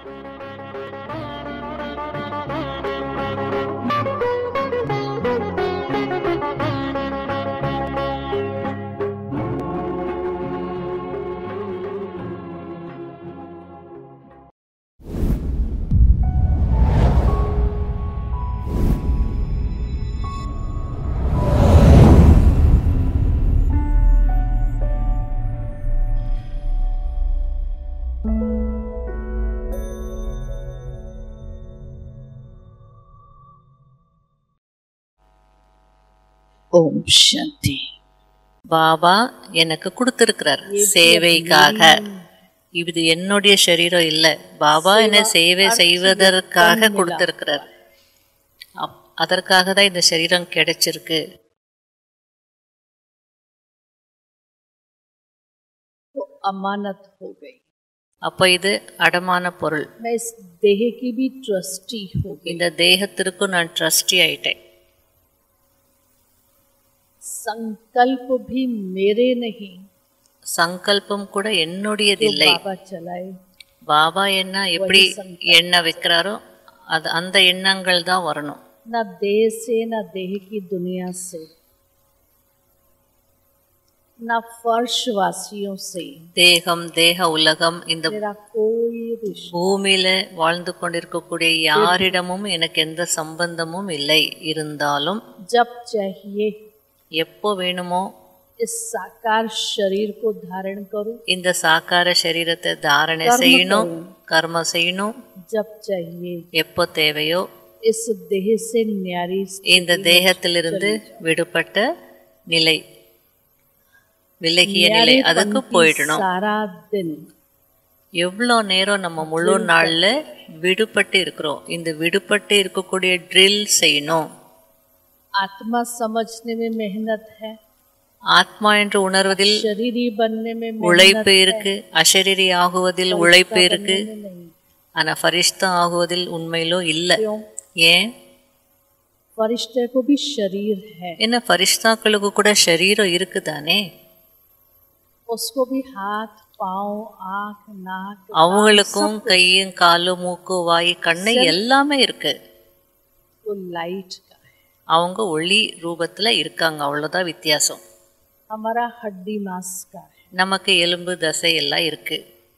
ஓம் சாந்தி பாபா எனக்கு கொடுத்திருக்கிறார் சேவைக்காக இது என்னுடைய சரீரம் இல்லை பாபா என்ன சேவை செய்வதற்காக கொடுத்திருக்கிறார் அப்- அதற்காக தான் இந்த சரீரம் கிடைச்சிருக்கு तो अमानत हो गई அப்போ இது அடமான பொருள் मैं इस देह की भी ट्रस्टी हो गई இந்த தேகத்திற்கும் நான் ட்ரஸ்டி ஆயிட்டேன் संकल्प भी मेरे नहीं சங்கல்பம் கூட जो என்னுடையதில்லை बाबा चलाए பாபா என்ன எப்படி எண்ணெய் வைக்கிறாரோ அது அந்த எண்ணங்கள் தான் வரணும் न देह से न देह की दुनिया से न फर्शवासियों से தேகம் தேக உலகம் இந்த मेरा कोई रिश्ता பூமியில வாழ்ந்து கொண்டிருக்கக்கூடிய யாரிடமும் எனக்கு எந்த சம்பந்தமும் இல்லை இருந்தாலும் जब चाहिए எப்போ வேணுமோ इस साकार शरीर को धारण करूं இந்த சாக்கார சரீரத்தை தாரணை செய்யணும் கர்ம செய்யணும் जब चाहिए எப்போ தேவையோ इस देह से न्यारी இந்த தேகத்திலிருந்து விடுபட்ட நிலை விலகிய நிலை அதுக்கு போயிடணும் सारा दिन எவ்வளோ நேரம் நம்ம முழு நாள்ல விடுபட்டு இருக்கிறோம் இந்த விடுபட்டு இருக்கக்கூடிய ட்ரில் செய்யணும் आत्मा समझने में मेहनत है ஆத்மா என்று உணர்வதில் शरीरी बनने में मेहनत உழைப்பு இருக்கு அசரீரி ஆகுவதில் உழைப்பு இருக்கு नहीं ஆனா ஃபரிஷ்தா ஆகுவதில் உண்மையிலோ இல்ல क्यों ஏன் फरिश्ते को भी शरीर है என்ன ஃபரிஷ்தாக்களுக்கு கூட சரீரம் இருக்குதானே उसको भी हाथ पाँव आँख नाक அவங்களுக்கும் கையும் காலும் மூக்கு வாய் கண்ணு எல்லாமே இருக்கு वो लाइट का है அவங்க ஒளி ரூபத்துல இருக்காங்க அவ்வளவுதான் வித்தியாசம் हमारा हड्डी मांस का है நமக்கு எலும்பு தசை எல்லாம் இருக்கு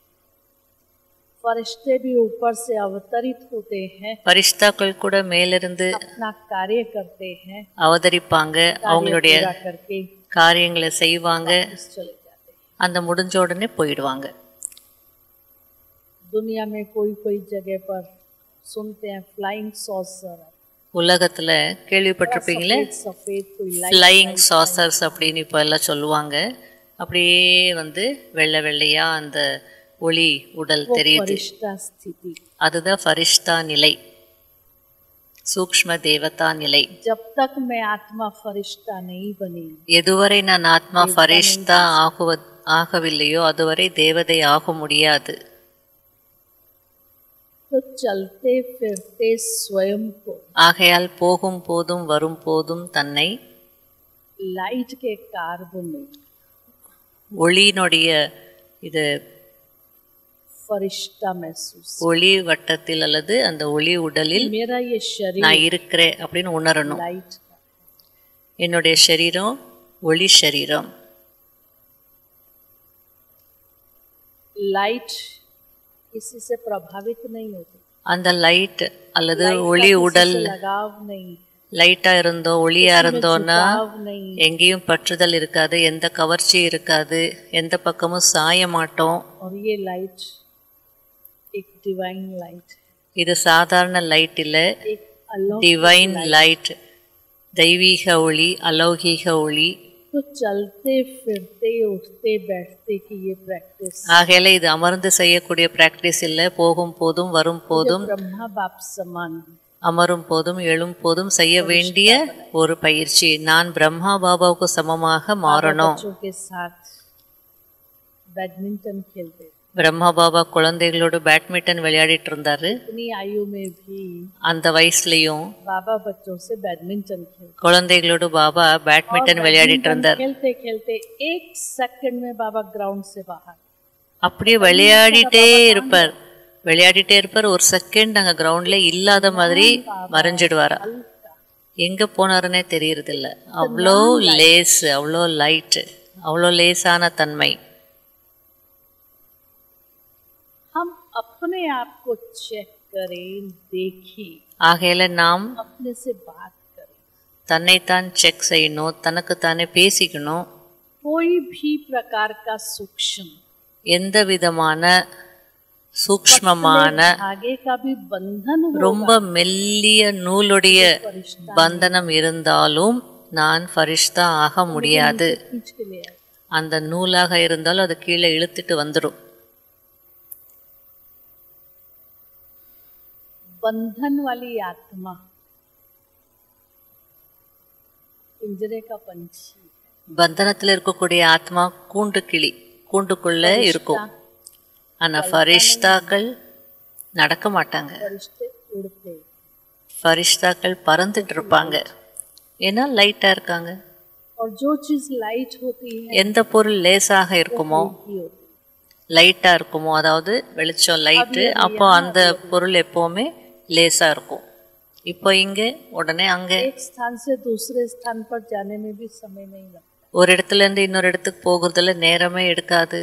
फरिश्ते भी ऊपर से अवतरित होते हैं பரிஷ்தாக்கள் கூட மேலிருந்து अपना कार्य करते हैं அவதரிப்பாங்க அவங்களுடைய पूरा करके காரியங்களை செய்வாங்க वापस चले जाते हैं அந்த முடிஞ்ச உடனே போயிடுவாங்க दुनिया में कोई कोई जगह पर सुनते हैं फ्लाइंग सॉसर உலகத்துல கேள்விப்பட்டிருப்பீங்களே सफेद कोई लाइट ஃப்ளையிங் சாசர்ஸ் அப்படின்னு இப்போ எல்லாம் சொல்லுவாங்க அப்படியே வந்து வெள்ளை வெள்ளையா அந்த ஒளி உடல் தெரியுது फरिश्ता स्थिति அதுதான் ஃபரிஷ்தா நிலை சூக்ஷ்ம தேவதா நிலை जब तक मैं आत्मा फरिश्ता नहीं बनी எதுவரை நான் ஆத்மா ஃபரிஷ்தா ஆகுவ ஆகவில்லையோ அதுவரை தேவதை ஆக முடியாது तो चलते फिरते स्वयं को ஆகையால் போகும் போதும் வரும் போதும் தன்னை लाइट के कार्ब में ஒளியினுடைய இது फरिश्ता महसूस ஒளி வட்டத்தில் அல்லது அந்த ஒளி உடலில் मेरा ये शरीर நான் இருக்கிறேன் அப்படின்னு உணரணும் लाइट का என்னுடைய சரீரம் ஒளி சரீரம் लाइट किसी से प्रभावित नहीं होती அந்த லைட் அல்லது ஒளி உடல் किसी से लगाव नहीं லைட்டா இருந்தோ ஒளியா இருந்தோன்னா लगाव नहीं எங்கேயும் பற்றுதல் இருக்காது எந்த கவர்ச்சியும் இருக்காது எந்த பக்கமும் சாய மாட்டோம் और ये लाइट एक डिवाइन लाइट है இது சாதாரண லைட் இல்லை एक अलौकिक டிவைன் லைட் தெய்வீக ஒளி அலௌகீக ஒளி तो चलते फिरते उठते बैठते की ये प्रैक्टिस ஆகையில இது அமர்ந்து செய்யக்கூடிய பிராக்டிஸ் இல்லை போகும் போதும் வரும் போதும் ब्रह्मा बाप समान அமரும் போதும் எழும் போதும் செய்ய வேண்டிய ஒரு பயிற்சி நான் பிரம்மா பாபாவுக்கு சமமாக மாறணும் बच्चों के साथ बैडमिंटन खेलते थे। பிரம்மா பாபா குழந்தைகளோடு பேட்மிண்டன் விளையாடிட்டு இருந்தாரு इतनी आयु में भी அந்த வயசுலயும் बाबा बच्चों से बैडमिंटन खेलते குழந்தைகளோடு பாபா பேட்மிண்டன் விளையாடிட்டு இருந்தார் खेलते खेलते एक सेकंड में बाबा ग्राउंड से बाहर அப்படியே விளையாடிட்டே இருப்பார் விளையாடிட்டே இருப்பார் ஒரு செகண்ட் அங்கே கிரவுண்ட்ல இல்லாத மாதிரி மறைஞ்சிடுவாரா हल्का எங்கே போனாருன்னே தெரியறதில்ல அவ்வளோ லேஸ் அவ்வளோ லைட்டு அவ்வளோ லேசான தன்மை हम अपने आप को चेक करें देखें ஆகையில நாம் अपने से बात करें தன்னைத்தான் செக் செய்யணும் தனக்குத்தானே பேசிக்கணும் कोई भी प्रकार का सूक्ष्म எந்த விதமான சூக்ஷ்மமான आगे का भी बंधन हो ரொம்ப மெல்லிய நூலுடைய फरिश्ता பந்தனம் இருந்தாலும் நான் ஃபரிஷ்தா ஆக முடியாது खींच के ले आए அந்த நூலாக இருந்தாலும் அது கீழே இழுத்துட்டு வந்துடும் बंधन वाली आत्मा पिंजरे का पंछी है பந்தனத்தில் இருக்கக்கூடிய ஆத்மா கூண்டு கிளி கூண்டுக்குள்ள இருக்கும் ஆனா ஃபரிஷ்தாக்கள் நடக்க மாட்டாங்க फरिश्ते उड़ते ஃபரிஷ்தாக்கள் பறந்துட்டு இருப்பாங்க ஏன்னா லைட்டா இருக்காங்க और जो चीज लाइट होती है எந்த பொருள் லேசாக இருக்குமோ हल्की होती லைட்டா இருக்குமோ அதாவது வெளிச்சம் லைட்டு அப்போ அந்த பொருள் எப்பவுமே லேசா இருக்கும் இப்போ இங்க உடனே அங்க है। एक स्थान से दूसरे स्थान पर जाने में भी समय नहीं लगता ஒரு இடத்துல இருந்து இன்னொரு இடத்துக்கு போகிறதுல நேரமே எடுக்காது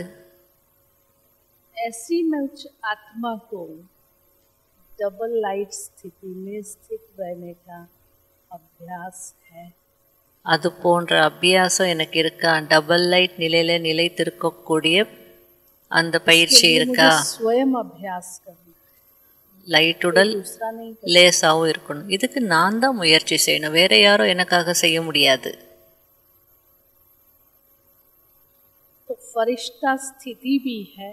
ऐसी में उच्च आत्मा को डबल लाइट स्थिति में स्थित रहने का अभ्यास है அது போன்ற அபியாசம் எனக்கு இருக்கா டபுள் லைட் நிலையில நிலைத்திருக்கக்கூடிய அந்த பயிற்சி இருக்கா मुझे स्वयं अभ्यास करना லைட்டுடல் दूसरा नहीं லேசாகவும் இருக்கணும் இதுக்கு நான் தான் முயற்சி செய்யணும் வேற யாரும் எனக்காக செய்ய முடியாது तो फरिश्ता स्थिति भी है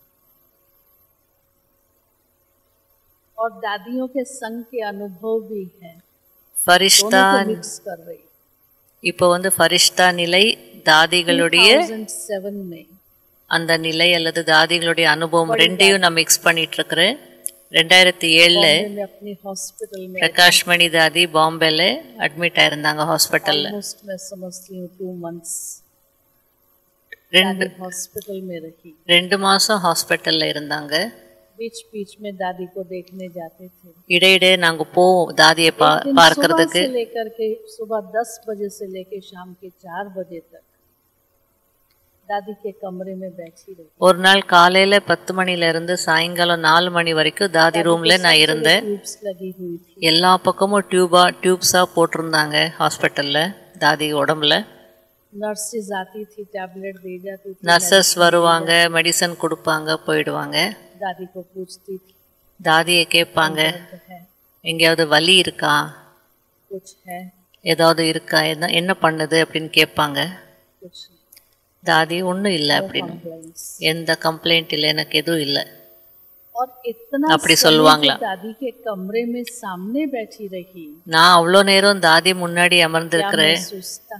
और दादियों के संग के अनुभव भी है ஃபரிஷ்தா दोनों को मिक्स कर रही இப்போ வந்து ஃபரிஷ்தா நிலை தாதிகளுடைய 2007 में அந்த நிலை அல்லது தாதிகளுடைய அனுபவம் ரெண்டையும் நான் மிக்ஸ் பண்ணிட்டு இருக்கிறேன் ரெண்டாயிரத்தி ஏழுல बॉम्बे में अपनी हॉस्पिटल में பிரகாஷ் மணி தாதி பாம்பேல அட்மிட் ஆயிருந்தாங்க ஹாஸ்பிட்டல்ல ऑलमोस्ट मैं समझती हूँ टू मंथ्स ரெண்டு हॉस्पिटल में रही ரெண்டு மாசம் ஹாஸ்பிட்டல்ல இருந்தாங்க बीच बीच में दादी को देखने जाते थे இடையிடையே நாங்க போவோம் தாதியை பா दिन सुबह பார்க்கறதுக்கு से लेकर के सुबह दस बजे से लेकर शाम के चार बजे तक दादी के कमरे में बैठी रही ஒரு நாள் காலையில பத்து மணில இருந்து சாயங்காலம் நாலு மணி வரைக்கும் தாதி ரூம்ல நான் இருந்தேன் ट्यूब्स लगी हुई थी எல்லா பக்கமும் டியூபா டியூப்ஸா போட்டிருந்தாங்க ஹாஸ்பிட்டல்ல தாதி உடம்புல नर्सेज आती थी टैबलेट दे जाती थी நர்சஸ் வருவாங்க மெடிசன் கொடுப்பாங்க போயிடுவாங்க दादी को पूछती थी தாதியை கேட்பாங்க दर्द है எங்கேயாவது வலி இருக்கா कुछ है ஏதாவது இருக்கா என்ன என்ன பண்ணுது அப்படின்னு கேட்பாங்க कुछ नहीं தாதி ஒன்றும் இல்லை அப்படின்னு complaints எந்த கம்ப்ளைண்ட் இல்லை எனக்கு எதுவும் இல்லை और इतना அப்படி समय சொல்லுவாங்களா? जो दादी के कमरे में सामने बैठी रही நான் அவ்வளோ நேரம் தாதி முன்னாடி क्या அமர்ந்திருக்கிறேன் महसूस था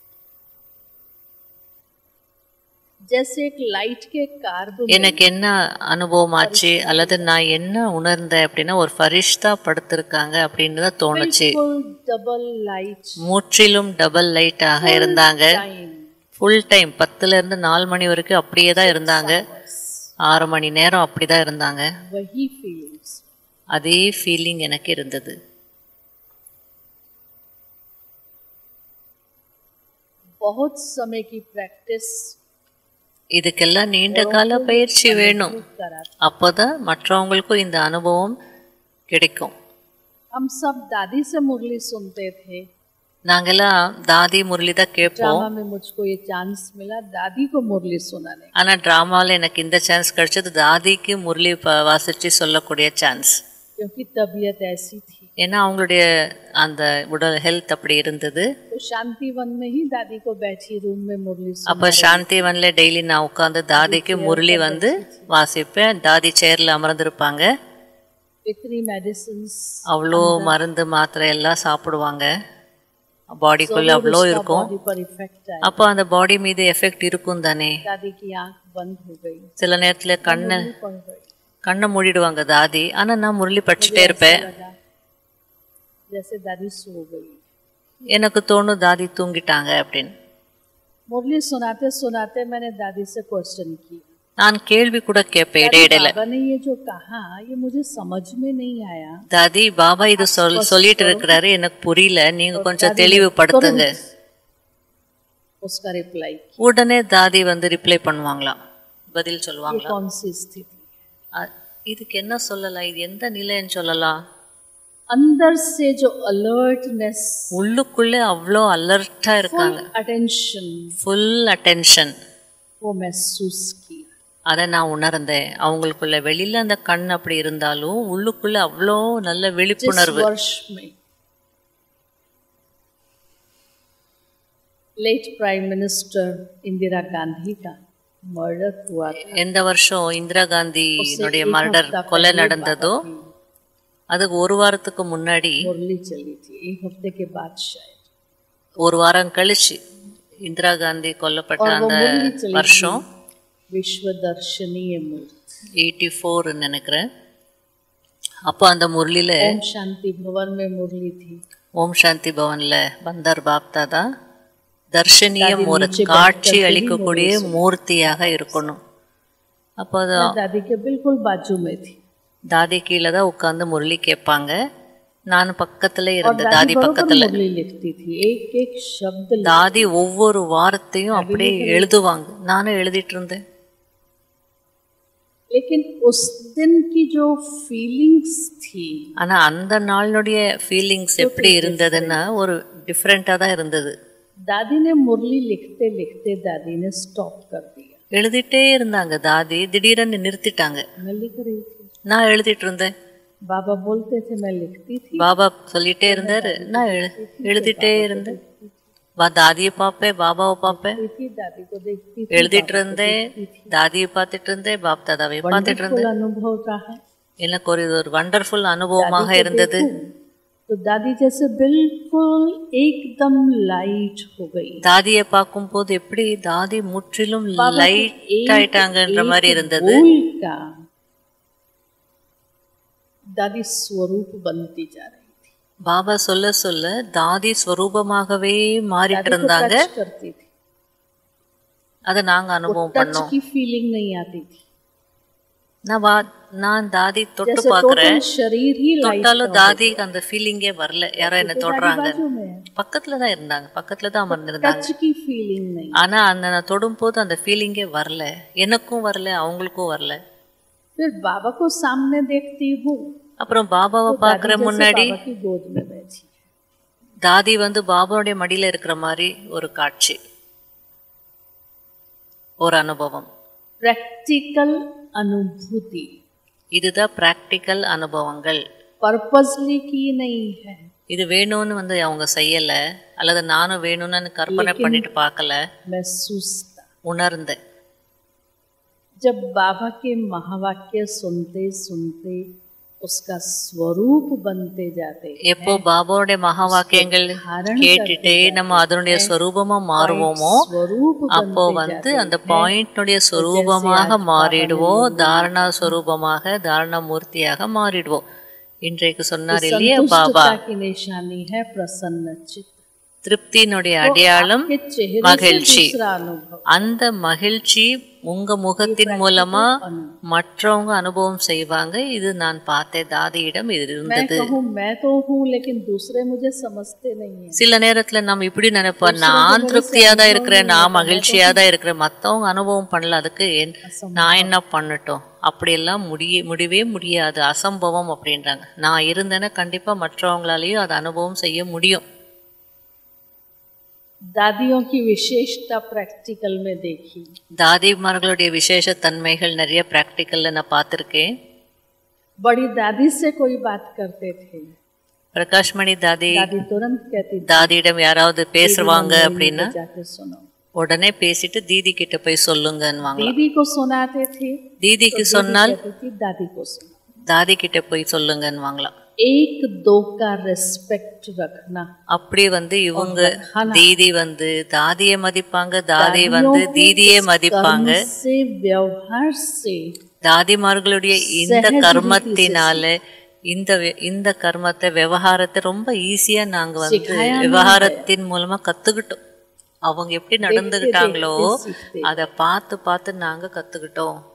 जैसे एक लाइट के कार्ब में எனக்கு என்ன அனுபவம் ஆச்சு அல்லது நான் என்ன உணர்ந்தேன் அப்படின்னா ஒரு ஃபரிஷ்தா படுத்திருக்காங்க அப்படின்னு தான் தோணுச்சு बिल्कुल डबल लाइट முற்றிலும் டபுள் லைட்டாக இருந்தாங்க टाइम ஃபுல் டைம் பத்துல இருந்து நாலு மணி வரைக்கும் அப்படியே தான் இருந்தாங்க ஆறு மணி நேரம் அப்படி தான் இருந்தாங்க वही फीलिंग्स அதே ஃபீலிங் எனக்கு இருந்தது बहुत समय की प्रैक्टिस இதுக்கெல்லாம் நீண்ட கால பயிற்சி வேணும் करा அப்போதான் மற்றவங்களுக்கும் இந்த அனுபவம் கிடைக்கும் हम सब दादी से मुरली सुनते थे நாங்கெல்லாம் தாதி முரளி தான் கேட்போம் ड्रामा में मुझको ये चांस मिला दादी को मुरली सुनाने ஆனா டிராமாவில் எனக்கு இந்த சான்ஸ் கிடைச்சது தாதிக்கு முரளி ப- வாசிச்சு சொல்லக்கூடிய சான்ஸ் क्योंकि तबीयत ऐसी थी ஏன்னா அவங்களுடைய அந்த உடல் ஹெல்த் அப்படி இருந்தது तो शांति वन में ही दादी को बैठी रूम में मुरली सुन அப்போ சாந்திவன்ல டெய்லி நான் உட்காந்து தாதிக்கு முரளி வந்து வாசிப்பேன் தாதி சேர்ல அமர்ந்திருப்பாங்க इतनी मेडिसिन அவ்வளோ மருந்து மாத்திரை எல்லாம் சாப்பிடுவாங்க பாடிக்குள்ள அவ்வளோ இருக்கும் बॉडी पर इफेक्ट आया அப்போ அந்த பாடி மீது எஃபெக்ட் இருக்கும் தானே दादी की आंख बंद हो गई சில நேரத்துல கண்ணை पड़ गई கண்ணை மூடிடுவாங்க தாதி ஆனா நான் முரளி படிச்சுட்டே இருப்பேன் लगा जैसे दादी सो गई எனக்கு தோணும் தாதி தூங்கிட்டாங்க அப்படின்னு मुरली सुनाते सुनाते मैंने दादी से क्वेश्चन किया நான் கேள்வி கூட கேட்பேன் இடையிடையில बाबा ने ये जो कहा ये मुझे समझ में नहीं आया தாதி பாபா இது சொல் சொல்லிட்டு இருக்கிறாரு எனக்கு புரியல நீங்க கொஞ்சம் தெளிவுபடுத்துங்க उसका रिप्लाई உடனே தாதி வந்து ரிப்ளை பண்ணுவாங்களாம் பதில் ये சொல்லுவாங்களா कौन सी स्थिति அ- இதுக்கு என்ன சொல்லலாம் இது எந்த நிலைன்னு சொல்லலாம் अंदर से जो अलर्टनेस உள்ளுக்குள்ளே அவ்வளோ அலர்ட்டா இருக்காங்க अटेंशन ஃபுல் அட்டென்ஷன் वो महसूस किया அதை நான் உணர்ந்தேன் அவங்களுக்குள்ள வெளியில அந்த கண் அப்படி இருந்தாலும் உள்ளுக்குள்ள அவ்வளோ நல்ல जिस விழிப்புணர்வு वर्ष में late prime minister Indira Gandhi का मर्डर हुआ था எந்த வருஷம் இந்திரா காந்தியினுடைய एक மர்டர் हफ्ता கொலை पहले நடந்ததோ बाबा की அதுக்கு ஒரு வாரத்துக்கு முன்னாடி मुरली चली थी एक हफ्ते के बाद शायद ஒரு வாரம் கழிச்சு இந்திரா காந்தி கொல்லப்பட்ட और वो அந்த मुरली चली வருஷம் थी विश्व दर्शनीय मूर्ति எயிட்டி ஃபோர் நினைக்கிறேன் அப்போ அந்த முரளியில ओम शांति भवन में मुरली थी ஓம் சாந்தி பவன்ல பந்தர் பாப்தாதா தர்ஷனியம் தாதி ஒரு நீச்சே காட்சி बैठकर அளிக்கக்கூடிய மூர்த்தியாக இருக்கணும் அப்போ அது मैं दादी के बिल्कुल बाजू में थी தாதி கீழே தான் உட்காந்து முரளி கேட்பாங்க நான் பக்கத்துல और இருந்த दादी தாதி बरोबर பக்கத்துல मुरली लिखती थी एक एक शब्द लिख- தாதி ஒவ்வொரு வாரத்தையும் அப்படியே எழுதுவாங்க நானும் எழுதிட்டு இருந்தேன் लेकिन उस दिन की जो फीलिंग्स थी ஆனா அந்த நாளினுடைய ஃபீலிங்ஸ் எப்படி இருந்ததுன்னா ஒரு டிஃப்ரெண்டா தான் இருந்தது दादी ने मुरली लिखते लिखते दादी ने स्टॉप कर दिया எழுதிட்டே இருந்தாங்க தாதி திடீர்னு நிறுத்திட்டாங்க मैं लिख रही थी நான் எழுதிட்டு இருந்தேன் बाबा बोलते थे मैं लिखती थी பாபா சொல்லிட்டே இருந்தாரு நான் எழு எழுதிட்டே இருந்தேன் வா தாதியை பார்ப்பேன் பாபாவை பார்ப்பேன் थी दादी को देखती थी எழுதிட்டு இருந்தேன் தாதியை பார்த்துட்டு இருந்தேன் பாப் தாதாவை பார்த்துட்டு இருந்தேன் फुल अनुभव रहा எனக்கு ஒரு இது ஒரு வண்டர்ஃபுல் அனுபவமாக இருந்தது तो दादी जैसे बिल्कुल एकदम लाइट हो गई தாதியை பார்க்கும்போது எப்படி தாதி முற்றிலும் லைட் ஆயிட்டாங்கன்ற மாதிரி இருந்தது बोल का दादी स्वरूप बनती जा रही थी பாபா சொல்ல சொல்ல தாதி ஸ்வரூபமாகவே மாறிட்டு இருந்தாங்க टच करती थी அதை நாங்க அனுபவம் टच பண்ணோம் की फीलिंग नहीं आती थी நான் வா நான் தாதி தொட்டு जैसे பார்க்கறேன் टोटल शरीर ही लाइट தொட்டாலும் தாதிக்கு அந்த ஃபீலிங்கே வரல யாரோ என்ன தொடுறாங்க बाजू में है பக்கத்துல தான் இருந்தாங்க பக்கத்துல தான் அமர்ந்திருந்தாங்க टच की फीलिंग नहीं ஆனா அந்த நான் தொடும்போது அந்த ஃபீலிங்கே வரல எனக்கும் வரல அவங்களுக்கும் வரல फिर बाबा को सामने देखती हूँ அப்புறம் பாபாவை பார்க்குற जैसे முன்னாடி बाबा की गोद में बैठी है। தாதி வந்து பாபாவுடைய மடியில இருக்கிற மாதிரி ஒரு காட்சி ஒரு அனுபவம் प्रैक्टिकल अनुभूति இதுதான் பிராக்டிக்கல் அனுபவங்கள் पर्पसली की नहीं है இது வேணும்னு வந்து அவங்க செய்யல அல்லது நானும் வேணும்னு கற்பனை பண்ணிட்டு பார்க்கல महसूस था உணர்ந்தேன் जब बाबा के महावाक्य सुनते सुनते उसका स्वरूप बनते जाते எப்போ பாபாவுடைய மகா வாக்கியங்கள் கேட்டுட்டே நம்ம அதனுடைய ஸ்வரூபமா மாறுவோமோ स्वरूप அப்போ வந்து அந்த பாயிண்ட்னுடைய ஸ்வரூபமாக மாறிடுவோம் தாரணா ஸ்வரூபமாக தாரணா மூர்த்தியாக மாறிடுவோம் இன்றைக்கு சொன்னார் இல்லையா பாபா संतुष्टता की निशानी है प्रसन्न चित्त திருப்தியினுடைய அடையாளம் के चेहरे से மகிழ்ச்சி दूसरा अनुभव அந்த மகிழ்ச்சி உங்க முகத்தின் மூலமா மற்றவங்க அனுபவம் செய்வாங்க இது நான் பார்த்தேன் தாதியிடம் இது मैं இருந்தது कहूँ मैं तो हूँ लेकिन दूसरे मुझे समझते नहीं है சில நேரத்துல நம்ம இப்படி நினைப்போம் நான் திருப்தியா தான் இருக்கிறேன் நான் மகிழ்ச்சியா தான் இருக்கிறேன் மத்தவங்க அனுபவம் பண்ணல அதுக்கு என்- நான் என்ன பண்ணட்டும் அப்படியெல்லாம் முடிய முடியவே முடியாது அசம்பவம் அப்படின்றாங்க நான் இருந்தேன்னா கண்டிப்பா மற்றவங்களாலையும் அதை அனுபவம் செய்ய முடியும் दादियों की विशेषता प्रैक्टिकल में देखी தாதிமார்களுடைய விசேஷ தன்மைகள் நிறைய பிராக்டிக்கல்ல நான் பார்த்துருக்கேன் बड़ी दादी से कोई बात करते थे பிரகாஷ்மணி தாதி दादी तुरंत कहती थी தாதியிடம் யாராவது பேசுவாங்க அப்படின்னா जाके सुनो உடனே பேசிட்டு தீதி கிட்ட போய் சொல்லுங்கன்னுவாங்க दीदी को सुनाते थे தீதிக்கு சொன்னால் कहती थी दादी को सुनो தாதி கிட்ட போய் சொல்லுங்கன்னுவாங்களாம் एक दो का रिस्पेक्ट रखना அப்படி வந்து இவங்க தீதி வந்து தாதியை மதிப்பாங்க தாதி வந்து தீதியை மதிப்பாங்க कर्म से व्यवहार से தாதிமார்களுடைய இந்த கர்மத்தினால இந்த வி- இந்த கர்மத்தை விவகாரத்தை ரொம்ப ஈஸியா நாங்க வந்து விவகாரத்தின் மூலமா கத்துக்கிட்டோம் அவங்க எப்படி நடந்துக்கிட்டாங்களோ देखते। அதை பார்த்து பார்த்து நாங்க கத்துக்கிட்டோம்